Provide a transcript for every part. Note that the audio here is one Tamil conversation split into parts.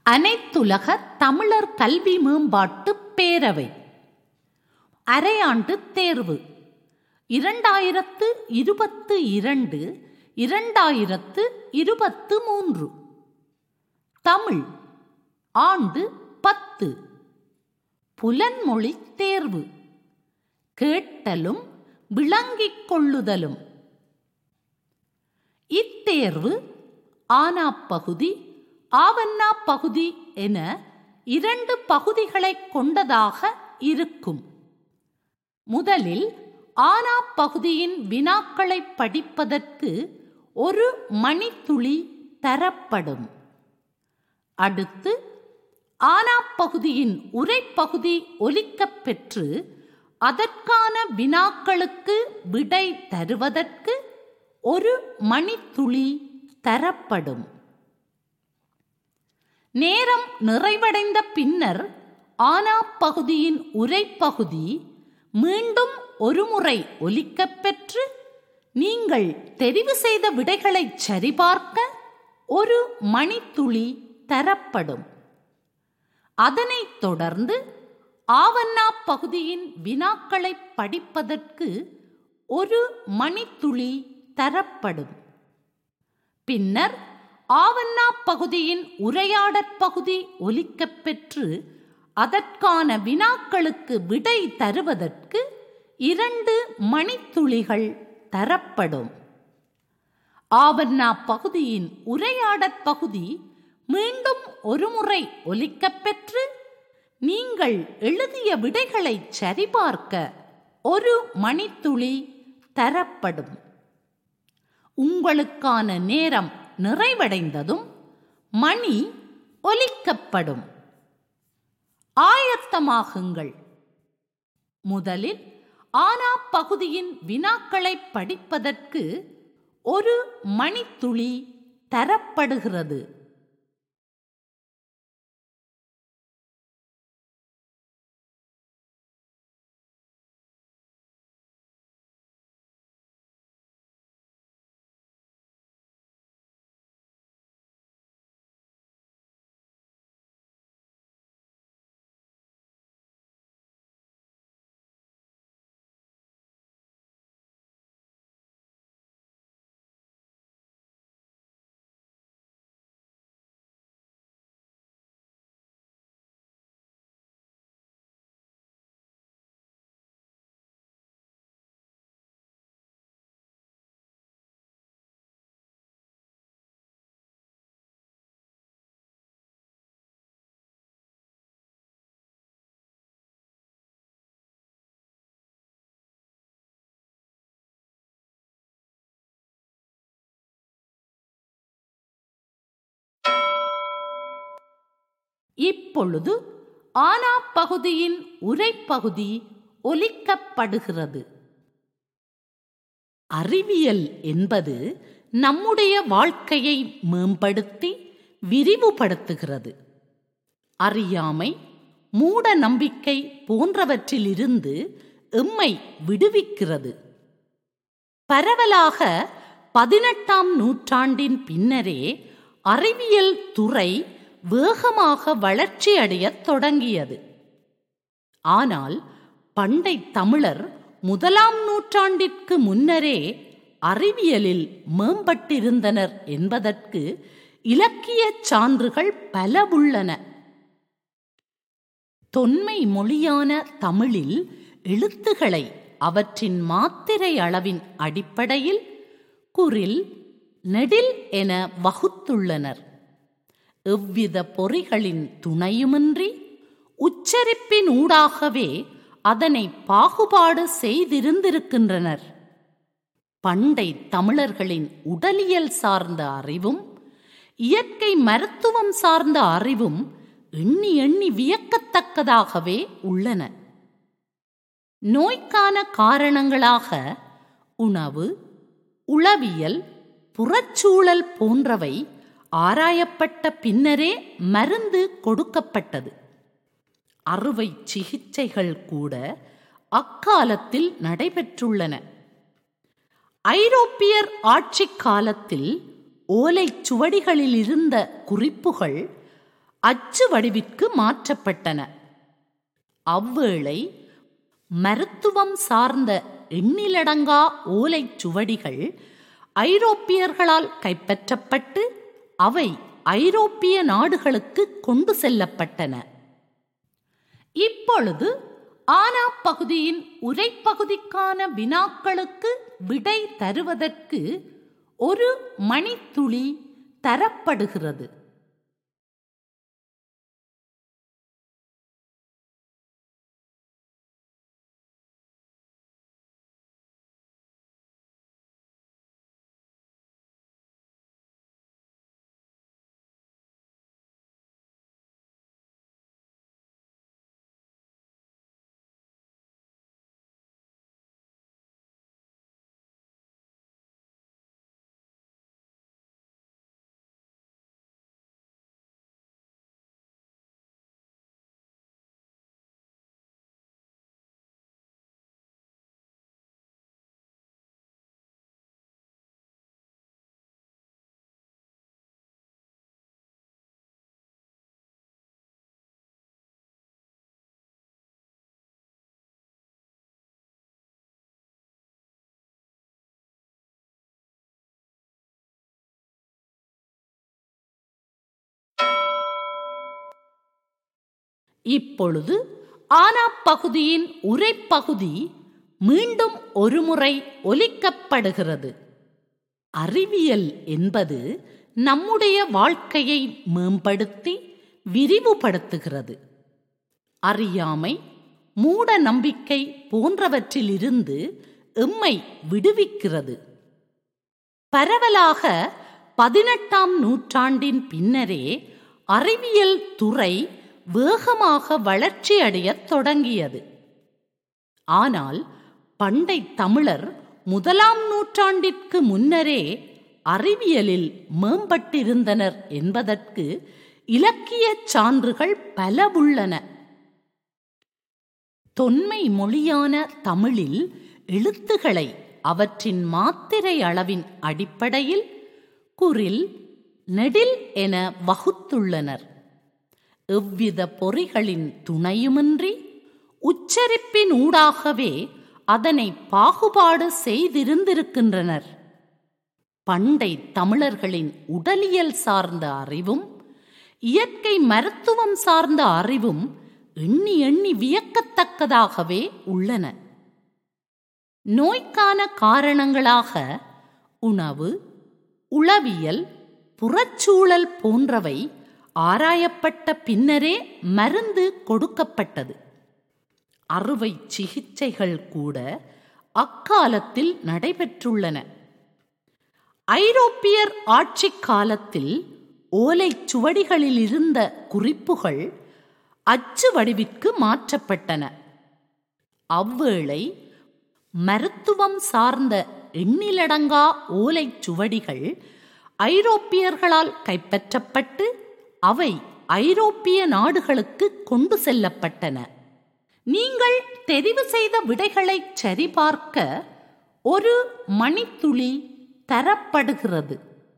அனைத்துலக தமிழர் கல்வி மேம்பாட்டு பேரவை அரையாண்டு தேர்வு இரண்டாயிரத்து இருபத்து இரண்டு இரண்டாயிரத்து இருபத்து மூன்று தமிழ் ஆண்டு பத்து புலன்மொழி தேர்வு கேட்டலும் விளங்கிக் கொள்ளுதலும் இத்தேர்வு ஆனா பகுதி ஆவண்ணா பகுதி என இரண்டு பகுதிகளை கொண்டதாக இருக்கும் முதலில் ஆனா பகுதியின் வினாக்களை படிப்பதற்கு ஒரு மணித்துளி தரப்படும் அடுத்து ஆனா பகுதியின் உரைப்பகுதி ஒலிக்கப் பெற்று அதற்கான வினாக்களுக்கு விடை தருவதற்கு ஒரு மணித்துளி தரப்படும் நேரம் நிறைவடைந்த பின்னர் ஆனா பகுதியின் உரைப்பகுதி மீண்டும் ஒருமுறை ஒலிக்கப் பெற்று நீங்கள் தெரிவு செய்த விடைகளை சரிபார்க்க ஒரு மணித்துளி தரப்படும் அதனைத் தொடர்ந்து ஆவண்ணா பகுதியின் வினாக்களை படிப்பதற்கு ஒரு மணித்துளி தரப்படும் பின்னர் ஆவண்ணா பகுதியின் உரையாடற் பகுதி ஒலிக்கப் பெற்று அதற்கான வினாக்களுக்கு விடை தருவதற்கு இரண்டு மணித்துளிகள் தரப்படும் ஆவண்ணா பகுதியின் உரையாடற் பகுதி மீண்டும் ஒருமுறை ஒலிக்கப் பெற்று நீங்கள் எழுதிய விடைகளை சரிபார்க்க ஒரு மணித்துளி தரப்படும் உங்களுக்கான நேரம் நிறைவடைந்ததும் மணி ஒலிக்கப்படும் ஆயத்தமாகுங்கள் முதலில் ஆனா பகுதியின் வினாக்களை படிப்பதற்கு ஒரு மணித்துளி தரப்படுகிறது இப்பொழுது ஆனா பகுதியின் உரைப்பகுதி ஒலிக்கப்படுகிறது அறிவியல் என்பது நம்முடைய வாழ்க்கையை மேம்படுத்தி விரிவுபடுத்துகிறது அறியாமை மூட நம்பிக்கை போன்றவற்றிலிருந்து எம்மை விடுவிக்கிறது பரவலாக பதினெட்டாம் நூற்றாண்டின் பின்னரே அறிவியல் துறை வேகமாக வளர்ச்சியடையத் தொடங்கியது ஆனால் பண்டை தமிழர் முதலாம் நூற்றாண்டிற்கு முன்னரே அறிவியலில் மேம்பட்டிருந்தனர் என்பதற்கு இலக்கிய சான்றுகள் பல உள்ளன தொன்மை மொழியான தமிழில் எழுத்துகளை அவற்றின் மாத்திரை அளவின் அடிப்படையில் குரில் நெடில் என வகுத்துள்ளனர் எவ்வித பொறிகளின் துணையுமின்றி உச்சரிப்பின் ஊடாகவே அதனை பாகுபாடு செய்திருந்திருக்கின்றனர் பண்டை தமிழர்களின் உடலியல் சார்ந்த அறிவும் இயற்கை மருத்துவம் சார்ந்த அறிவும் எண்ணி எண்ணி வியக்கத்தக்கதாகவே உள்ளன நோய்க்கான காரணங்களாக உணவு உளவியல் புறச்சூழல் போன்றவை ஆராயப்பட்ட பின்னரே மருந்து கொடுக்கப்பட்டது அறுவை சிகிச்சைகள் கூட அக்காலத்தில் நடைபெற்றுள்ளன ஐரோப்பியர் ஆட்சி காலத்தில் ஓலைச் சுவடிகளில் இருந்த குறிப்புகள் அச்சு வடிவிற்கு மாற்றப்பட்டன அவ்வேளை மருத்துவம் சார்ந்த எண்ணிலடங்கா ஓலைச் சுவடிகள் ஐரோப்பியர்களால் கைப்பற்றப்பட்டு அவை ஐரோப்பிய நாடுகளுக்கு கொண்டு செல்லப்பட்டன இப்பொழுது ஆனா பகுதியின் உரைப்பகுதிக்கான வினாக்களுக்கு விடை தருவதற்கு ஒரு மணித்துளி தரப்படுகிறது இப்பொழுது ஆனா பகுதியின் உரைப்பகுதி மீண்டும் ஒருமுறை ஒலிக்கப்படுகிறது அறிவியல் என்பது நம்முடைய வாழ்க்கையை மேம்படுத்தி விரிவுபடுத்துகிறது அறியாமை மூட நம்பிக்கை போன்றவற்றிலிருந்து எம்மை விடுவிக்கிறது பரவலாக பதினெட்டாம் நூற்றாண்டின் பின்னரே அறிவியல் துறை வேகமாக வளர்ச்சியடையத் தொடங்கியது ஆனால் பண்டை தமிழர் முதலாம் நூற்றாண்டிற்கு முன்னரே அறிவியலில் மேம்பட்டிருந்தனர் என்பதற்கு இலக்கிய சான்றுகள் பல உள்ளன தொன்மை மொழியான தமிழில் எழுத்துகளை அவற்றின் மாத்திரை அளவின் அடிப்படையில் குரில் நெடில் என வகுத்துள்ளனர் எவ்வித பொறிகளின் துணையுமின்றி உச்சரிப்பின் ஊடாகவே அதனை பாகுபாடு செய்திருந்திருக்கின்றனர் பண்டை தமிழர்களின் உடலியல் சார்ந்த அறிவும் இயற்கை மருத்துவம் சார்ந்த அறிவும் எண்ணி எண்ணி வியக்கத்தக்கதாகவே உள்ளன நோய்க்கான காரணங்களாக உணவு உளவியல் புறச்சூழல் போன்றவை ஆராயப்பட்ட பின்னரே மருந்து கொடுக்கப்பட்டது அறுவை சிகிச்சைகள் கூட அக்காலத்தில் நடைபெற்றுள்ளன ஐரோப்பியர் ஆட்சி காலத்தில் ஓலைச் சுவடிகளில் இருந்த குறிப்புகள் அச்சு வடிவிற்கு மாற்றப்பட்டன அவ்வேளை மருத்துவம் சார்ந்த எண்ணிலடங்கா ஓலைச் சுவடிகள் ஐரோப்பியர்களால் கைப்பற்றப்பட்டு அவை ஐரோப்பிய நாடுகளுக்கு கொண்டு செல்லப்பட்டன நீங்கள் தெரிவு செய்த விடைகளை சரிபார்க்க ஒரு மணித்துளி தரப்படுகிறது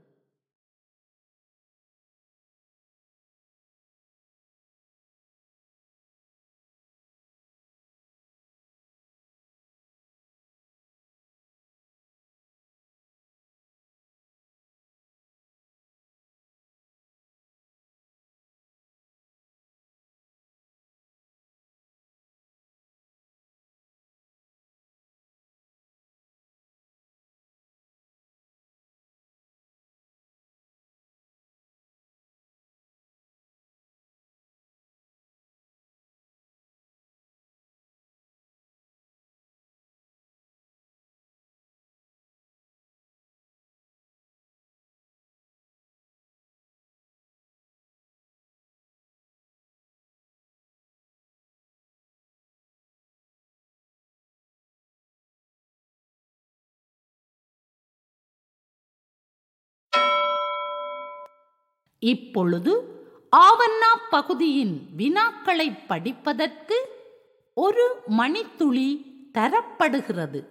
இப்பொழுது ஆவண்ணா பகுதியின் வினாக்களை படிப்பதற்கு ஒரு மணித்துளி தரப்படுகிறது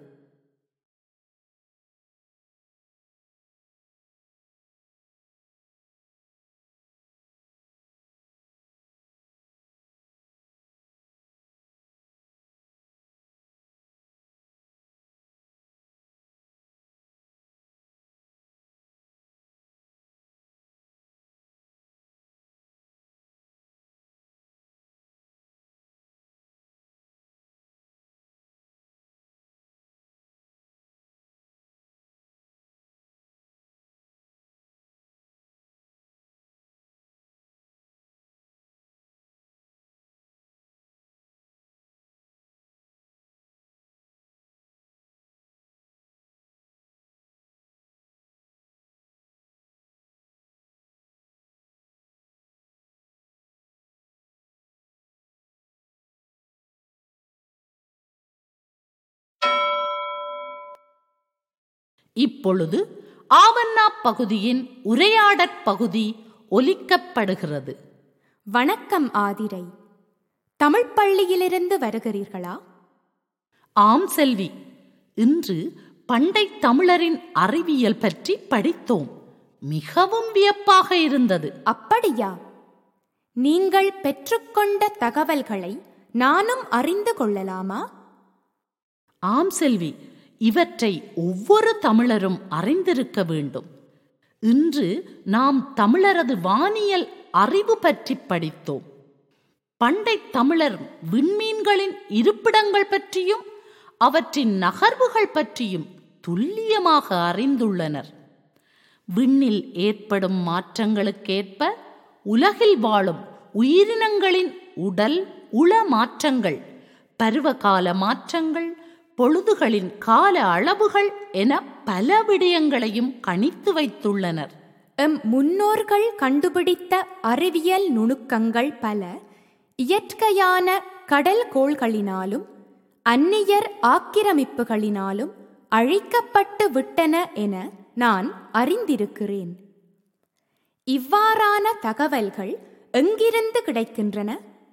இப்பொழுது ஆவண்ணா பகுதியின் உரையாடற் பகுதி ஒலிக்கப்படுகிறது வணக்கம் ஆதிரை தமிழ் பள்ளியிலிருந்து வருகிறீர்களா ஆம் செல்வி இன்று பண்டை தமிழரின் அறிவியல் பற்றி படித்தோம் மிகவும் வியப்பாக இருந்தது அப்படியா நீங்கள் பெற்றுக்கொண்ட தகவல்களை நானும் அறிந்து கொள்ளலாமா ஆம் செல்வி இவற்றை ஒவ்வொரு தமிழரும் அறிந்திருக்க வேண்டும் இன்று நாம் தமிழரது வானியல் அறிவு பற்றி படித்தோம் பண்டை தமிழர் விண்மீன்களின் இருப்பிடங்கள் பற்றியும் அவற்றின் நகர்வுகள் பற்றியும் துல்லியமாக அறிந்துள்ளனர் விண்ணில் ஏற்படும் மாற்றங்களுக்கேற்ப உலகில் வாழும் உயிரினங்களின் உடல் உள மாற்றங்கள் பருவகால மாற்றங்கள் பொழுதுகளின் கால அளவுகள் என பல விடயங்களையும் கணித்து வைத்துள்ளனர் எம் முன்னோர்கள் கண்டுபிடித்த அறிவியல் நுணுக்கங்கள் பல இயற்கையான கடல் கோள்களினாலும் அந்நியர் ஆக்கிரமிப்புகளினாலும் அழிக்கப்பட்டு விட்டன என நான் அறிந்திருக்கிறேன் இவ்வாறான தகவல்கள் எங்கிருந்து கிடைக்கின்றன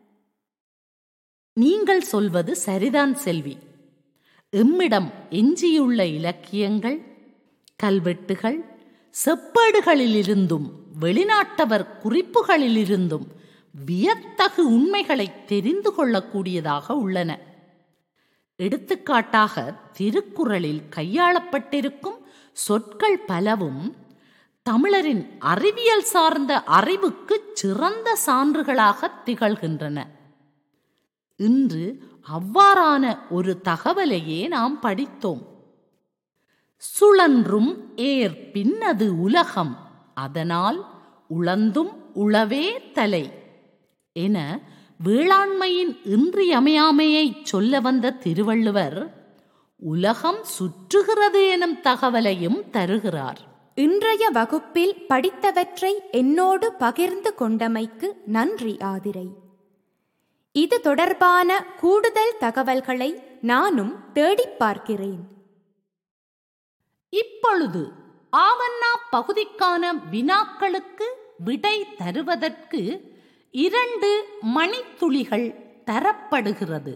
நீங்கள் சொல்வது சரிதான் செல்வி எம்மிடம் எஞ்சியுள்ள இலக்கியங்கள் கல்வெட்டுகள் செப்பேடுகளிலிருந்தும் வெளிநாட்டவர் குறிப்புகளிலிருந்தும் வியத்தகு உண்மைகளை தெரிந்து கொள்ளக்கூடியதாக உள்ளன எடுத்துக்காட்டாக திருக்குறளில் கையாளப்பட்டிருக்கும் சொற்கள் பலவும் தமிழரின் அறிவியல் சார்ந்த அறிவுக்கு சிறந்த சான்றுகளாக திகழ்கின்றன இன்று அவ்வாறான ஒரு தகவலையே நாம் படித்தோம் சுழன்றும் ஏர் பின்னது உலகம் அதனால் உழந்தும் உளவே தலை என வேளாண்மையின் இன்றியமையாமையை சொல்ல வந்த திருவள்ளுவர் உலகம் சுற்றுகிறது எனும் தகவலையும் தருகிறார் இன்றைய வகுப்பில் படித்தவற்றை என்னோடு பகிர்ந்து கொண்டமைக்கு நன்றி ஆதிரை இது தொடர்பான கூடுதல் தகவல்களை நானும் தேடிப் பார்க்கிறேன் இப்பொழுது ஆவண்ணா பகுதிக்கான வினாக்களுக்கு விடை தருவதற்கு இரண்டு மணித்துளிகள் தரப்படுகிறது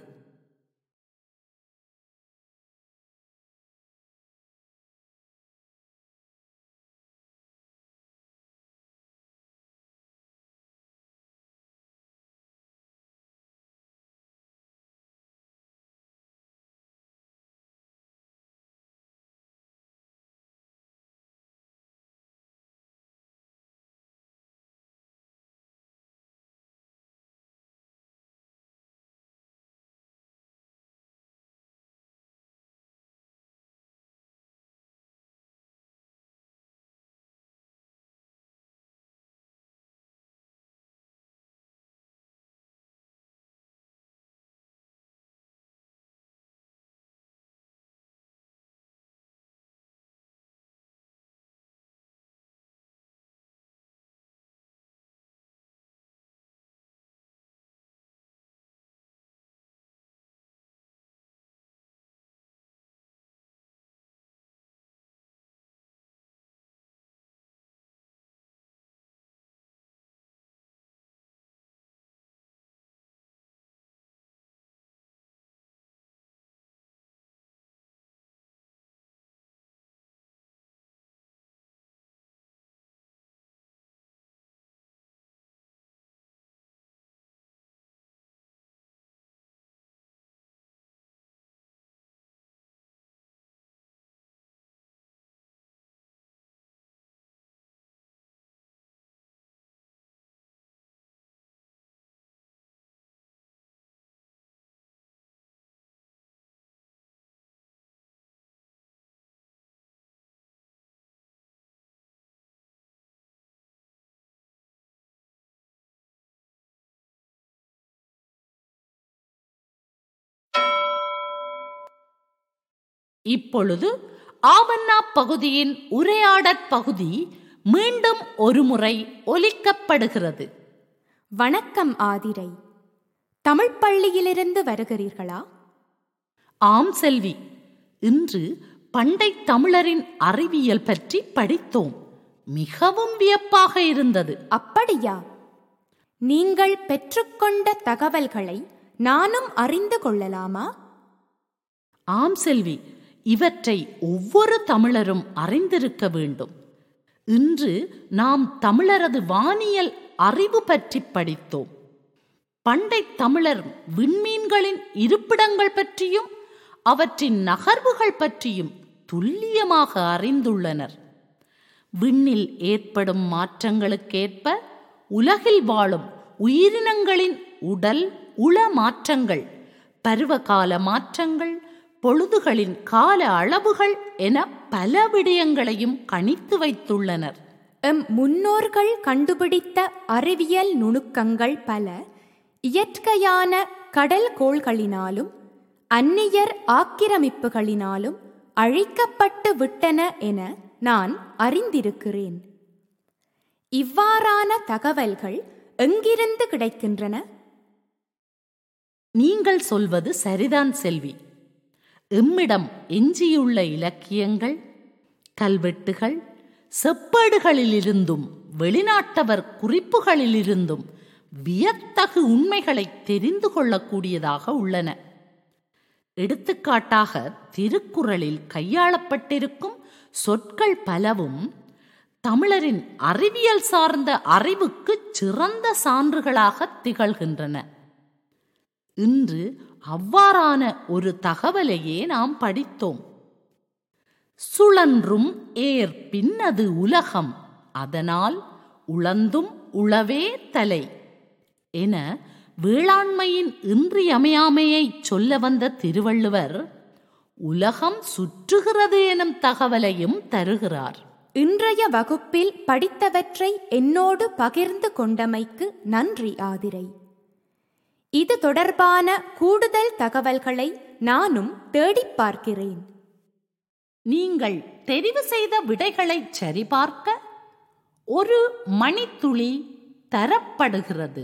இப்பொழுது ஆவண்ணா பகுதியின் உரையாடற் பகுதி மீண்டும் ஒருமுறை ஒலிக்கப்படுகிறது வணக்கம் ஆதிரை தமிழ் பள்ளியிலிருந்து வருகிறீர்களா ஆம் செல்வி இன்று பண்டை தமிழரின் அறிவியல் பற்றி படித்தோம் மிகவும் வியப்பாக இருந்தது அப்படியா நீங்கள் பெற்றுக்கொண்ட தகவல்களை நானும் அறிந்து கொள்ளலாமா ஆம் செல்வி இவற்றை ஒவ்வொரு தமிழரும் அறிந்திருக்க வேண்டும் இன்று நாம் தமிழரது வானியல் அறிவு பற்றி படித்தோம் பண்டை தமிழர் விண்மீன்களின் இருப்பிடங்கள் பற்றியும் அவற்றின் நகர்வுகள் பற்றியும் துல்லியமாக அறிந்துள்ளனர் விண்ணில் ஏற்படும் மாற்றங்களுக்கேற்ப உலகில் வாழும் உயிரினங்களின் உடல் உள மாற்றங்கள் பருவகால மாற்றங்கள் பொழுதுகளின் கால அளவுகள் என பல விடயங்களையும் கணித்து வைத்துள்ளனர் எம் முன்னோர்கள் கண்டுபிடித்த அறிவியல் நுணுக்கங்கள் பல இயற்கையான கடல் கோள்களினாலும் அந்நியர் ஆக்கிரமிப்புகளினாலும் அழிக்கப்பட்டு விட்டன என நான் அறிந்திருக்கிறேன் இவ்வாறான தகவல்கள் எங்கிருந்து கிடைக்கின்றன நீங்கள் சொல்வது சரிதான் செல்வி எம்மிடம் எஞ்சியுள்ள இலக்கியங்கள் கல்வெட்டுகள் செப்பேடுகளிலிருந்தும் வெளிநாட்டவர் குறிப்புகளிலிருந்தும் வியத்தகு உண்மைகளை தெரிந்து கொள்ளக்கூடியதாக உள்ளன எடுத்துக்காட்டாக திருக்குறளில் கையாளப்பட்டிருக்கும் சொற்கள் பலவும் தமிழரின் அறிவியல் சார்ந்த அறிவுக்கு சிறந்த சான்றுகளாக திகழ்கின்றன இன்று அவ்வாறான ஒரு தகவலையே நாம் படித்தோம் சுழன்றும் ஏர் பின்னது உலகம் அதனால் உழந்தும் உளவே தலை என வேளாண்மையின் இன்றியமையாமையை சொல்ல வந்த திருவள்ளுவர் உலகம் சுற்றுகிறது எனும் தகவலையும் தருகிறார் இன்றைய வகுப்பில் படித்தவற்றை என்னோடு பகிர்ந்து கொண்டமைக்கு நன்றி ஆதிரை இது தொடர்பான கூடுதல் தகவல்களை நானும் தேடிப் பார்க்கிறேன் நீங்கள் தெரிவு செய்த விடைகளை சரிபார்க்க ஒரு மணித்துளி தரப்படுகிறது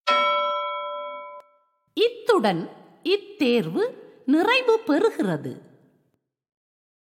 இத்துடன் இத்தேர்வு நிறைவு பெறுகிறது